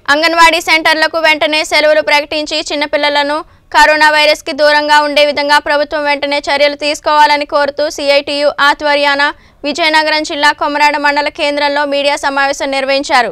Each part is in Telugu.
అంగన్వాడీ సెంటర్లకు వెంటనే సెలవులు ప్రకటించి చిన్నపిల్లలను కరోనా వైరస్కి దూరంగా ఉండే విధంగా ప్రభుత్వం వెంటనే చర్యలు తీసుకోవాలని కోరుతూ సిఐటియు ఆధ్వర్యాన విజయనగరం జిల్లా కొమరాడ మండల కేంద్రంలో మీడియా సమావేశం నిర్వహించారు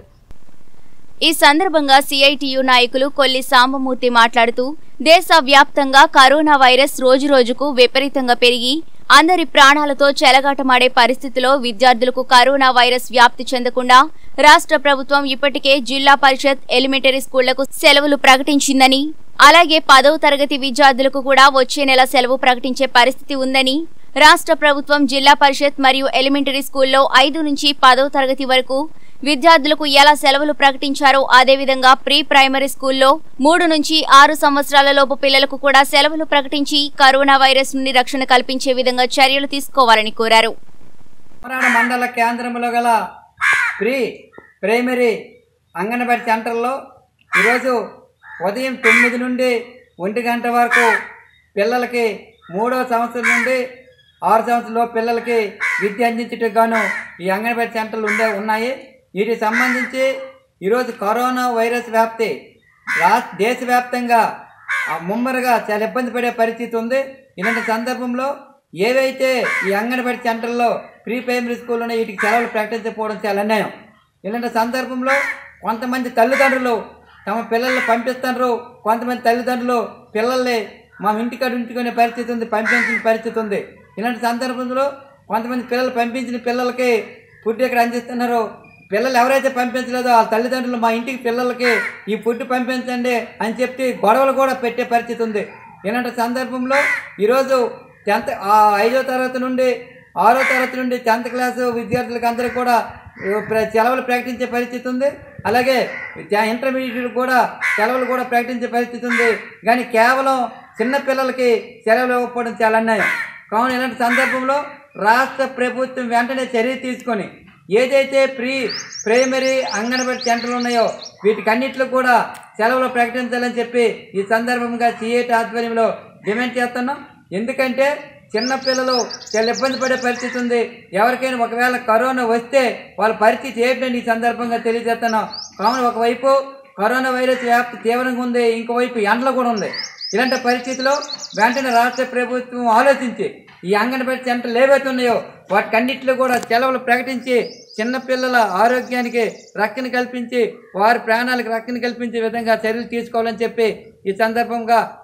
ఈ సందర్భంగా సిఐటియు నాయకులు కొల్లి సాంబమూర్తి మాట్లాడుతూ దేశవ్యాప్తంగా కరోనా వైరస్ రోజురోజుకు విపరీతంగా పెరిగి అందరి ప్రాణాలతో చెలగాటమాడే పరిస్థితిలో విద్యార్థులకు కరోనా వైరస్ వ్యాప్తి చెందకుండా రాష్ట్ర ప్రభుత్వం ఇప్పటికే జిల్లా పరిషత్ ఎలిమెంటరీ స్కూళ్లకు సెలవులు ప్రకటించిందని అలాగే పదవ తరగతి విద్యార్థులకు కూడా వచ్చే నెల సెలవు ప్రకటించే పరిస్థితి ఉందని రాష్ట్ర ప్రభుత్వం జిల్లా పరిషత్ మరియు ఎలిమెంటరీ స్కూల్లో ఐదు నుంచి పదవ తరగతి వరకు విద్యార్థులకు ఎలా సెలవులు ప్రకటించారో అదేవిధంగా ప్రీ ప్రైమరీ స్కూల్లో మూడు నుంచి ఆరు సంవత్సరాల లోపు పిల్లలకు కూడా సెలవులు ప్రకటించి కరోనా వైరస్ నుండి రక్షణ కల్పించే విధంగా చర్యలు తీసుకోవాలని కోరారు కొమరాడ మండల కేంద్రంలో గల ప్రీ ప్రైమరీ అంగన్వాడీ సెంటర్లో ఈరోజు ఉదయం తొమ్మిది నుండి ఒంటి గంట వరకు పిల్లలకి మూడో సంవత్సరం నుండి ఆరు సంవత్సరంలో పిల్లలకి విద్య అందించటకు గాను ఈ అంగన్వాడీ సెంటర్లు ఉండే ఉన్నాయి వీటికి సంబంధించి ఈరోజు కరోనా వైరస్ వ్యాప్తి రాష్ట్ర దేశవ్యాప్తంగా ఆ ముమ్మరుగా చాలా ఇబ్బంది పడే పరిస్థితి ఉంది ఇలాంటి సందర్భంలో ఏవైతే ఈ అంగన్వాడీ సెంటర్లో ప్రీ ప్రైమరీ స్కూల్ ఉన్నాయి వీటికి సెలవులు ప్రకటించకపోవడం చాలా అన్యాయం ఇలాంటి సందర్భంలో కొంతమంది తల్లిదండ్రులు తమ పిల్లల్ని పంపిస్తున్నారు కొంతమంది తల్లిదండ్రులు పిల్లల్ని మా ఇంటికాడ ఉంచుకునే పరిస్థితి ఉంది పంపించిన పరిస్థితి ఉంది ఇలాంటి సందర్భంలో కొంతమంది పిల్లలు పంపించిన పిల్లలకి ఫుడ్ ఇక్కడ అందిస్తున్నారు పిల్లలు ఎవరైతే పంపించలేదో ఆ తల్లిదండ్రులు మా ఇంటికి పిల్లలకి ఈ ఫుడ్ పంపించండి అని చెప్పి గొడవలు కూడా పెట్టే పరిస్థితి ఉంది ఇలాంటి సందర్భంలో ఈరోజు టెన్త్ ఆ ఐదో తరగతి నుండి ఆరో తరగతి నుండి టెన్త్ క్లాసు విద్యార్థులకు అందరికీ కూడా ప్ర- సెలవులు ప్రకటించే పరిస్థితి ఉంది అలాగే ట- ఇంటర్మీడియట్ కూడా సెలవులు కూడా ప్రకటించే పరిస్థితి ఉంది కానీ కేవలం చిన్న పిల్లలకి సెలవులు ఇవ్వకపోవడం చాలా అన్యాయం కావున ఇలాంటి సందర్భంలో రాష్ట్ర ప్రభుత్వం వెంటనే చర్య తీసుకొని ఏదైతే ప్రీ ప్రైమరీ అంగన్వాడీ సెంటర్లు ఉన్నాయో వీటికన్నిట్లో కూడా సెలవులు ప్రకటించాలని చెప్పి ఈ సందర్భంగా సిఐటి ఆధ్వర్యంలో డిమాండ్ చేస్తున్నాం ఎందుకంటే చిన్నపిల్లలు చాలా ఇబ్బంది పడే పరిస్థితి ఉంది ఎవరికైనా ఒకవేళ కరోనా వస్తే వాళ్ళ పరిస్థితి ఏంటని ఈ సందర్భంగా తెలియజేస్తున్నాం కావున ఒకవైపు కరోనా వైరస్ వ్యాప్తి తీవ్రంగా ఉంది ఇంకోవైపు ఎండలు కూడా ఉంది ఇలాంటి పరిస్థితిలో వెంటనే రాష్ట్ర ప్రభుత్వం ఆలోచించి ఈ అంగన్వాడీ సెంటర్లు ఏవైతే ఉన్నాయో వాటికన్నింటిలో కూడా సెలవులు ప్రకటించి చిన్నపిల్లల ఆరోగ్యానికి రక్షణ కల్పించి వారి ప్రాణాలకు రక్షణ కల్పించే విధంగా చర్యలు తీసుకోవాలని చెప్పి ఈ సందర్భంగా